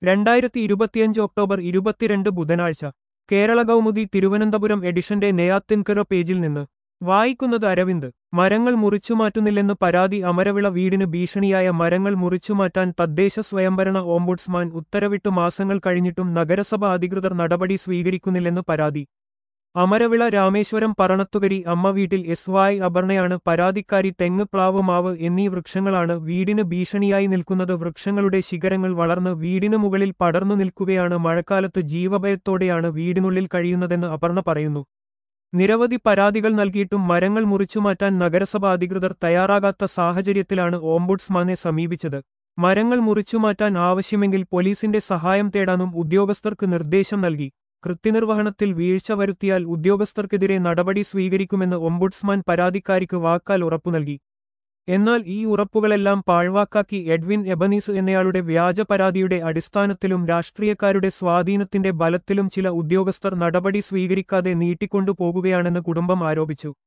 രണ്ടായിരത്തി ഇരുപത്തിയഞ്ച് ഒക്ടോബർ ഇരുപത്തിരണ്ട് ബുധനാഴ്ച കേരള കൗമുദി തിരുവനന്തപുരം എഡിഷന്റെ നെയ്യാത്തിൻകര പേജിൽ നിന്ന് വായിക്കുന്നത് അരവിന്ദ് മരങ്ങൾ മുറിച്ചുമാറ്റുന്നില്ലെന്ന് പരാതി അമരവിള വീടിന് ഭീഷണിയായ മരങ്ങൾ മുറിച്ചുമാറ്റാൻ തദ്ദേശ സ്വയംഭരണ ഓംബുഡ്സ്മാൻ ഉത്തരവിട്ടു മാസങ്ങൾ കഴിഞ്ഞിട്ടും നഗരസഭ അധികൃതർ നടപടി സ്വീകരിക്കുന്നില്ലെന്ന് പരാതി അമരവിള രാമേശ്വരം പറണത്തുകരി അമ്മ വീട്ടിൽ എസ് വായ് അപർണയാണ് പരാതിക്കാരി തെങ്ങ് പ്ലാവ് മാവ് എന്നീ വൃക്ഷങ്ങളാണ് വീടിന് ഭീഷണിയായി നിൽക്കുന്നത് വൃക്ഷങ്ങളുടെ ശിഖരങ്ങൾ വളർന്ന് വീടിനു മുകളിൽ പടർന്നു നിൽക്കുകയാണ് മഴക്കാലത്ത് ജീവഭയത്തോടെയാണ് വീടിനുള്ളിൽ കഴിയുന്നതെന്ന് അപർണ പറയുന്നു നിരവധി പരാതികൾ നൽകിയിട്ടും മരങ്ങൾ മുറിച്ചുമാറ്റാൻ നഗരസഭ അധികൃതർ തയ്യാറാകാത്ത സാഹചര്യത്തിലാണ് ഓംബുഡ്സ്മാനെ സമീപിച്ചത് മരങ്ങൾ മുറിച്ചുമാറ്റാൻ ആവശ്യമെങ്കിൽ പോലീസിന്റെ സഹായം തേടാനും ഉദ്യോഗസ്ഥർക്ക് നിർദ്ദേശം നൽകി കൃത്യനിർവഹണത്തിൽ വീഴ്ച വരുത്തിയാൽ ഉദ്യോഗസ്ഥർക്കെതിരെ നടപടി സ്വീകരിക്കുമെന്ന് ഒംബുഡ്സ്മാൻ പരാതിക്കാരിക്ക് വാക്കാൽ ഉറപ്പു നൽകി എന്നാൽ ഈ ഉറപ്പുകളെല്ലാം പാഴ്വാക്കാക്കി എഡ്വിൻ എബനീസ് എന്നയാളുടെ വ്യാജ പരാതിയുടെ അടിസ്ഥാനത്തിലും രാഷ്ട്രീയക്കാരുടെ സ്വാധീനത്തിന്റെ ബലത്തിലും ചില ഉദ്യോഗസ്ഥർ നടപടി സ്വീകരിക്കാതെ നീട്ടിക്കൊണ്ടുപോകുകയാണെന്ന് കുടുംബം ആരോപിച്ചു